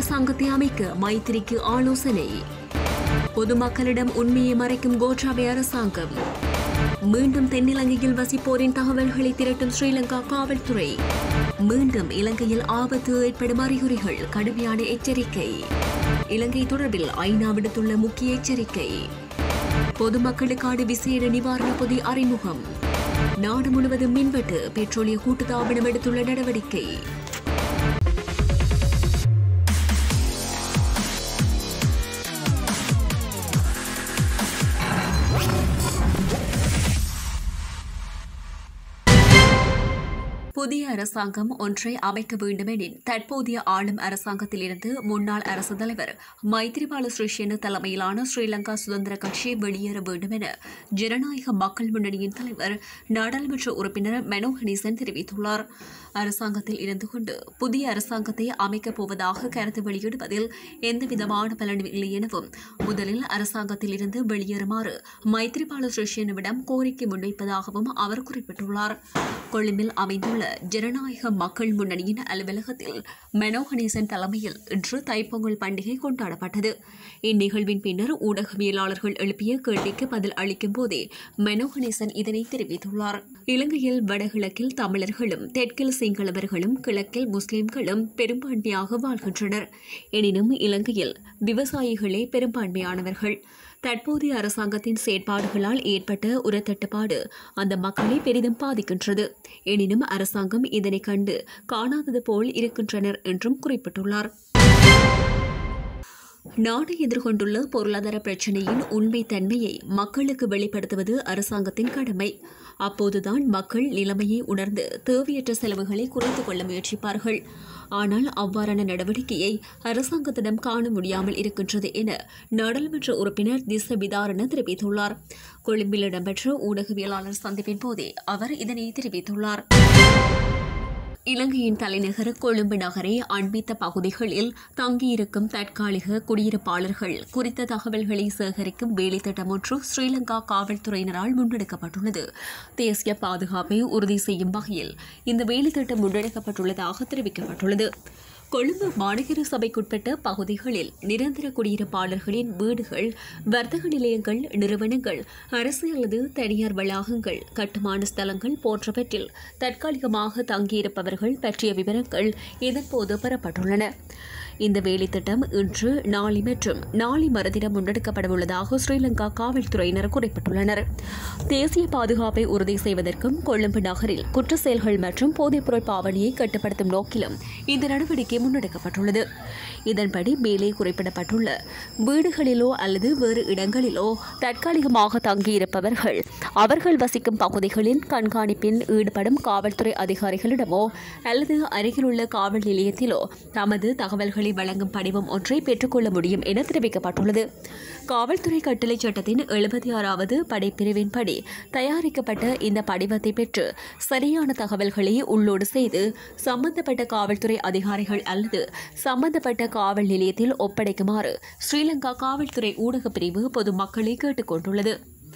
அரசாங்கத்தை அமைக்க மைத்திரிக்கு ஆலோசனை பொதுமக்களிடம் உண்மையை மறைக்கும் கோட்டாபே அரசாங்கம் மீண்டும் தென்னிலங்கையில் வசிப்போரின் தகவல்களை திரட்டும் ஸ்ரீலங்கா காவல்துறை மீண்டும் இலங்கையில் ஆபத்து ஏற்படும் அறிகுறிகள் கடுமையான எச்சரிக்கை இலங்கை தொடர்பில் ஐநா விடுத்துள்ள முக்கிய எச்சரிக்கை பொதுமக்களுக்கான விசேட நிவாரண பொதி அறிமுகம் நாடு முழுவதும் மின்வெட்டு பெட்ரோலிய கூட்டுத்தாபனம் எடுத்துள்ள நடவடிக்கை புதிய அரசாங்கம் ஒன்றை அமைக்க வேண்டுமெனின் தற்போதைய ஆளும் அரசாங்கத்திலிருந்து முன்னாள் அரசு தலைவர் மைத்ரிபால சிறிசேன தலைமையிலான ஸ்ரீலங்கா சுதந்திர கட்சி வெளியேற வேண்டும் என ஜனநாயக மக்கள் முன்னணியின் தலைவர் நாடாளுமன்ற உறுப்பினர் மெனோ கணேசன் தெரிவித்துள்ளார் அரசாங்கத்தில் இருந்து கொண்டு புதிய அரசாங்கத்தை அமைக்கப் போவதாக கருத்து வெளியிடுவதில் எந்தவிதமான பலனும் இல்லை எனவும் முதலில் அரசாங்கத்தில் இருந்து வெளியேறுமாறு மைத்ரிபால சிறிசேனவிடம் கோரிக்கை முன்வைப்பதாகவும் அவர் குறிப்பிட்டுள்ளார் கொழும்பில் அமைந்துள்ள ஜனநாயக மக்கள் முன்னணியின் அலுவலகத்தில் மெனோ கணேசன் தலைமையில் இன்று தைப்பொங்கல் பண்டிகை கொண்டாடப்பட்டது இந்நிகழ்வின் பின்னர் ஊடகவியலாளர்கள் எழுப்பிய கேள்விக்கு பதில் அளிக்கும் போதே மெனோ கணேசன் இதனை தெரிவித்துள்ளார் இலங்கையில் வடகிழக்கில் தமிழர்களும் தெற்கில் சிங்களவர்களும் கிழக்கில் முஸ்லிம்களும் பெரும்பான்மையாக வாழ்கின்றனர் எனினும் இலங்கையில் விவசாயிகளே பெரும்பான்மையானவர்கள் தற்போதைய அரசாங்கத்தின் செயற்பாடுகளால் ஏற்பட்ட உரத்தட்டுப்பாடு அந்த மக்களை பெரிதும் பாதிக்கின்றது எனினும் அரசாங்கம் இதனை கண்டு காணாதது போல் இருக்கின்றனர் என்றும் குறிப்பிட்டுள்ளார் நாடு எதிர்கொண்டுள்ள பொருளாதார பிரச்சினையின் உண்மை தன்மையை மக்களுக்கு வெளிப்படுத்துவது அரசாங்கத்தின் கடமை அப்போதுதான் மக்கள் நிலைமையை உணர்ந்து தேவையற்ற செலவுகளை குறைத்துக் கொள்ள முயற்சிப்பார்கள் ஆனால் அவ்வாறான நடவடிக்கையை அரசாங்கத்திடம் காண முடியாமல் இருக்கின்றது என நாடாளுமன்ற உறுப்பினர் திச விதாரண தெரிவித்துள்ளார் கொழும்பில் இடம்பெற்ற ஊடகவியலாளர் சந்திப்பின் போதே அவர் இதனை தெரிவித்துள்ளார் இலங்கையின் தலைநகர் கொழும்பு நகரை அண்மித்த பகுதிகளில் தங்கியிருக்கும் தற்காலிக குடியிருப்பாளர்கள் குறித்த தகவல்களை சேகரிக்கும் வேலைத்திட்டம் ஒன்று ஸ்ரீலங்கா காவல்துறையினரால் முன்னெடுக்கப்பட்டுள்ளது தேசிய பாதுகாப்பை உறுதி செய்யும் வகையில் இந்த வேலைத்திட்டம் முன்னெடுக்கப்பட்டுள்ளதாக தெரிவிக்கப்பட்டுள்ளது கொழும்பு மாநகர சபைக்குட்பட்ட பகுதிகளில் நிரந்தர குடியிருப்பாளர்களின் வீடுகள் வர்த்தக நிலையங்கள் நிறுவனங்கள் அரசு அல்லது தனியார் வளாகங்கள் கட்டுமான ஸ்தலங்கள் போன்றவற்றில் தற்காலிகமாக தங்கியிருப்பவர்கள் பற்றிய விவரங்கள் இதன்போது பெறப்பட்டுள்ளன இந்த வேலைத்திட்டம் இன்று நாளை மற்றும் நாளை மறுதினம் முன்னெடுக்கப்படவுள்ளதாக ஸ்ரீலங்கா காவல்துறையினர் குறிப்பிட்டுள்ளனர் தேசிய பாதுகாப்பை உறுதி செய்வதற்கும் கொழும்பு நகரில் குற்ற செயல்கள் மற்றும் போதைப்பொருள் பாவனையை கட்டுப்படுத்தும் நோக்கிலும் இந்த நடவடிக்கை முன்னெடுக்கப்பட்டுள்ளது இதன்படி மேலே குறிப்பிடப்பட்டுள்ள வீடுகளிலோ அல்லது வேறு இடங்களிலோ தற்காலிகமாக தங்கியிருப்பவர்கள் அவர்கள் வசிக்கும் பகுதிகளின் கண்காணிப்பில் ஈடுபடும் காவல்துறை அதிகாரிகளிடமோ அல்லது அருகிலுள்ள காவல் நிலையத்திலோ தமது தகவல்களை வழங்கும் படிவம் ஒன்றை பெற்றுக்கொள்ள முடியும் என தெரிவிக்கப்பட்டுள்ளது காவல்துறை கட்டளை சட்டத்தின் எழுபத்தி ஆறாவது படைப்பிரிவின்படி தயாரிக்கப்பட்ட இந்த படிவத்தை பெற்று சரியான தகவல்களை உள்ளோடு செய்து சம்பந்தப்பட்ட காவல்துறை அதிகாரிகள் அல்லது சம்பந்தப்பட்ட காவல் நிலையத்தில் ஒப்படைக்குமாறு ஸ்ரீலங்கா காவல்துறை ஊடகப் பிரிவு பொதுமக்களை கேட்டுக் கொண்டுள்ளது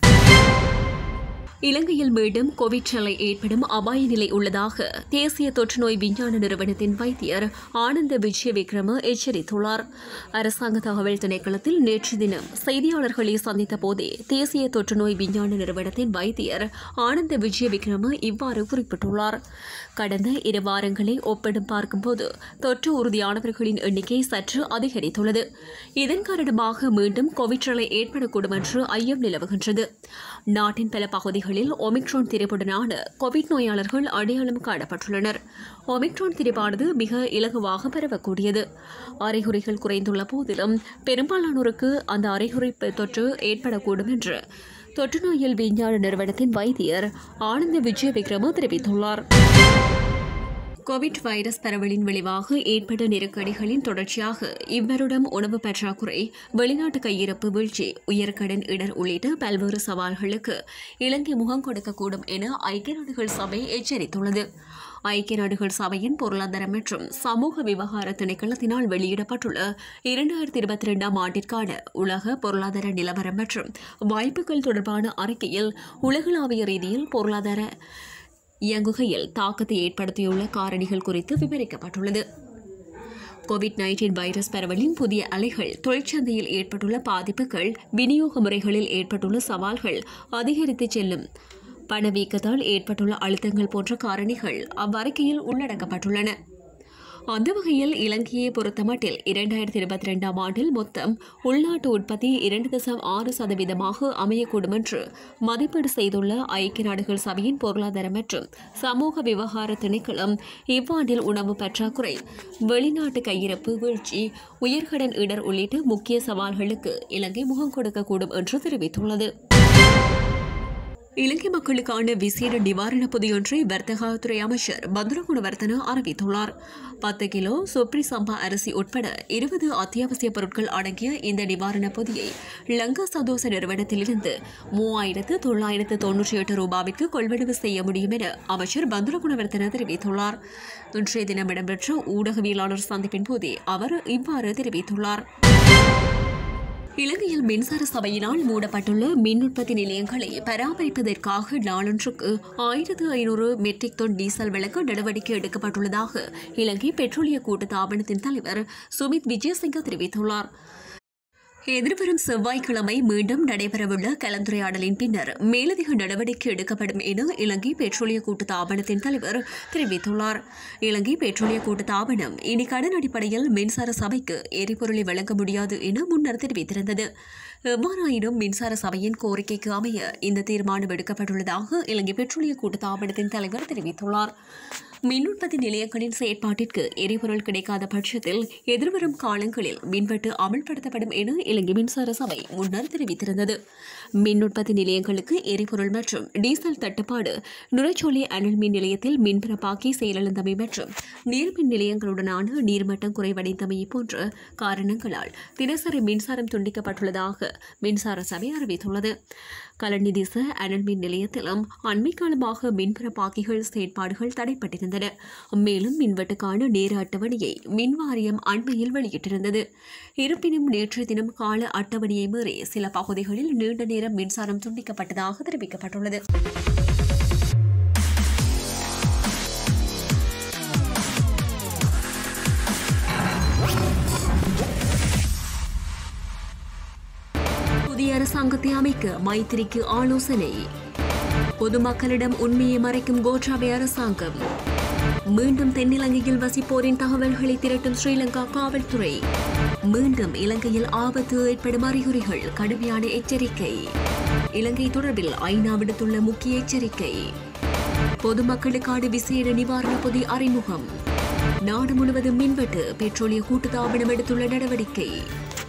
இலங்கையில் மீண்டும் கோவிட் நிலை ஏற்படும் அபாய நிலை உள்ளதாக தேசிய தொற்றுநோய் விஞ்ஞான நிறுவனத்தின் வைத்தியர் ஆனந்த விஜய விக்ரம எச்சரித்துள்ளார் அரசாங்க தகவல் திணைக்களத்தில் நேற்று தினம் செய்தியாளர்களை சந்தித்த போதே தேசிய தொற்றுநோய் விஞ்ஞான நிறுவனத்தின் வைத்தியர் ஆனந்த விஜய விக்ரம இவ்வாறு குறிப்பிட்டுள்ளார் கடந்த இரு வாரங்களை ஒப்பிடும் பார்க்கும்போது தொற்று உறுதியானவர்களின் எண்ணிக்கை சற்று அதிகரித்துள்ளது இதன் காரணமாக மீண்டும் கோவிட் நிலை ஏற்படக்கூடும் என்று ஐயம் நிலவுகின்றது நாட்டின் பல பகுதிகளில் ஒமிக்ரான் திரிபுடனான கோவிட் நோயாளர்கள் அடையாளம் காணப்பட்டுள்ளனர் ஒமிக்ரான் திரிபானது மிக இலகுவாக பரவக்கூடியது அறிகுறிகள் குறைந்துள்ள போதிலும் பெரும்பாலானோருக்கு அந்த அறிகுறி தொற்று ஏற்படக்கூடும் என்று தொற்றுநோயியல் விஞ்ஞான நிறுவனத்தின் வைத்தியர் ஆனந்த விஜய விக்ரம தெரிவித்துள்ளார் கோவிட் வைரஸ் பரவலின் விளைவாக ஏற்பட்ட நெருக்கடிகளின் தொடர்ச்சியாக இவ்வருடம் உணவு பற்றாக்குறை வெளிநாட்டு கையிருப்பு வீழ்ச்சி உயர்கடன் இடர் உள்ளிட்ட பல்வேறு சவால்களுக்கு இலங்கை முகம் கொடுக்கக்கூடும் என ஐக்கிய நாடுகள் சபை எச்சரித்துள்ளது ஐக்கிய நாடுகள் சபையின் பொருளாதார மற்றும் சமூக விவகார திணைக்களத்தினால் வெளியிடப்பட்டுள்ள இரண்டாயிரத்தி இருபத்தி இரண்டாம் ஆண்டிற்கான உலக பொருளாதார நிலவரம் மற்றும் வாய்ப்புகள் தொடர்பான அறிக்கையில் உலகளாவிய ரீதியில் பொருளாதார இயங்குகையில் தாக்கத்தை ஏற்படுத்தியுள்ள காரணிகள் குறித்து விவரிக்கப்பட்டுள்ளது கோவிட் நைன்டீன் வைரஸ் பரவலின் புதிய அலைகள் தொழிற்சந்தையில் ஏற்பட்டுள்ள பாதிப்புகள் விநியோக முறைகளில் ஏற்பட்டுள்ள சவால்கள் அதிகரித்து செல்லும் பணவீக்கத்தால் ஏற்பட்டுள்ள அழுத்தங்கள் போன்ற காரணிகள் அவ்வறிக்கையில் உள்ளடக்கப்பட்டுள்ளன அந்த வகையில் இலங்கையை பொறுத்தமட்டில் இரண்டாயிரத்தி இருபத்தி ரெண்டாம் ஆண்டில் மொத்தம் உள்நாட்டு உற்பத்தி இரண்டு தசம் ஆறு சதவீதமாக அமையக்கூடும் என்று மதிப்பீடு செய்துள்ள ஐக்கிய நாடுகள் சபையின் பொருளாதார மற்றும் சமூக விவகார திணைக்களம் இவ்வாண்டில் உணவு பற்றாக்குறை வெளிநாட்டு கையிருப்பு வீழ்ச்சி உயர்கடன் இடர் உள்ளிட்ட முக்கிய சவால்களுக்கு இலங்கை முகம் கொடுக்கக்கூடும் என்று தெரிவித்துள்ளது இலங்கை மக்களுக்கான விசேட நிவாரண பொதியொன்றை வர்த்தகத்துறை அமைச்சர் பந்துரகுணவர்த்தன அறிவித்துள்ளார் பத்து கிலோ சொப்ரி சம்பா அரிசி உட்பட இருபது அத்தியாவசிய பொருட்கள் அடங்கிய இந்த நிவாரண பொதியை லங்கா சதோச நிறுவனத்திலிருந்து மூவாயிரத்து தொள்ளாயிரத்து தொன்னூற்றி எட்டு ரூபாய்க்கு கொள்வனவு செய்ய முடியும் என அமைச்சர் பந்துரகுணவர்த்தன தெரிவித்துள்ளார் இன்றைய தினம் இடம்பெற்ற ஊடகவியலாளர் சந்திப்பின் போதே அவர் இவ்வாறு தெரிவித்துள்ளார் இலங்கையில் மின்சார சபையினால் மூடப்பட்டுள்ள மின் உற்பத்தி நிலையங்களை பராமரிப்பதற்காக நாளொன்றுக்கு ஆயிரத்து ஐநூறு மெட்ரிக் டன் டீசல் விளக்க நடவடிக்கை எடுக்கப்பட்டுள்ளதாக இலங்கை பெட்ரோலிய கூட்டுத்தாபனத்தின் தலைவர் சுமித் விஜயசிங்க தெரிவித்துள்ளார் எதிர்வரும் செவ்வாய்க்கிழமை மீண்டும் நடைபெறவுள்ள கலந்துரையாடலின் பின்னர் மேலதிக நடவடிக்கை எடுக்கப்படும் என இலங்கை பெட்ரோலிய கூட்டு தாபனத்தின் தலைவர் தெரிவித்துள்ளார் இலங்கை பெட்ரோலிய கூட்டு தாபனம் இனி கடன் அடிப்படையில் மின்சார சபைக்கு எரிபொருளை வழங்க முடியாது என முன்னர் தெரிவித்திருந்தது எவ்வாறாயினும் மின்சார சபையின் கோரிக்கைக்கு அமைய இந்த தீர்மானம் எடுக்கப்பட்டுள்ளதாக இலங்கை பெட்ரோலிய கூட்டு தாபனத்தின் தலைவர் தெரிவித்துள்ளார் மின் உற்பத்தி நிலையங்களின் செயற்பாட்டிற்கு எரிபொருள் கிடைக்காத பட்சத்தில் எதிர்வரும் காலங்களில் மின்வெட்டு அமல்படுத்தப்படும் என இலங்கை மின்சார சபை முன்னர் தெரிவித்திருந்தது மின் உற்பத்தி நிலையங்களுக்கு எரிபொருள் மற்றும் டீசல் தட்டுப்பாடு நுரைச்சோலை அனல் மின் நிலையத்தில் மின்பரப்பாக்கி செயலிழந்தமை மற்றும் நீர்மின் நிலையங்களுடனான நீர்மட்டம் குறைவடைந்தமை போன்ற காரணங்களால் தினசரி மின்சாரம் துண்டிக்கப்பட்டுள்ளதாக மின்சார சபை அறிவித்துள்ளது கலநிதிச அனல் மின் நிலையத்திலும் அண்மை காலமாக மின்பரப்பாக்கிகள் செயற்பாடுகள் தடைப்பட்டிருந்தன மேலும் மின்வெட்டுக்கான நேர அட்டவணையை மின் வாரியம் அண்மையில் வெளியிட்டிருந்தது இருப்பினும் நேற்றைய தினம் கால அட்டவணையை மீறி சில பகுதிகளில் நீண்ட நேரம் மின்சாரம் துண்டிக்கப்பட்டதாக தெரிவிக்கப்பட்டுள்ளது புதிய அரசாங்கத்தை அமைக்க மைத்திரிக்கு ஆலோசனை பொதுமக்களிடம் உண்மையை மறைக்கும் கோட்டாபே அரசாங்கம் மீண்டும் தென்னிலங்கையில் வசிப்போரின் தகவல்களை திரட்டும் ஸ்ரீலங்கா காவல்துறை மீண்டும் இலங்கையில் ஆபத்து ஏற்படும் அறிகுறிகள் கடுமையான எச்சரிக்கை இலங்கை தொடர்பில் ஐநா விடுத்துள்ள முக்கிய எச்சரிக்கை பொதுமக்களுக்கான விசேட நிவாரண பொதி அறிமுகம் நாடு முழுவதும் மின்வெட்டு பெட்ரோலிய கூட்டுத்தாபனம் எடுத்துள்ள நடவடிக்கை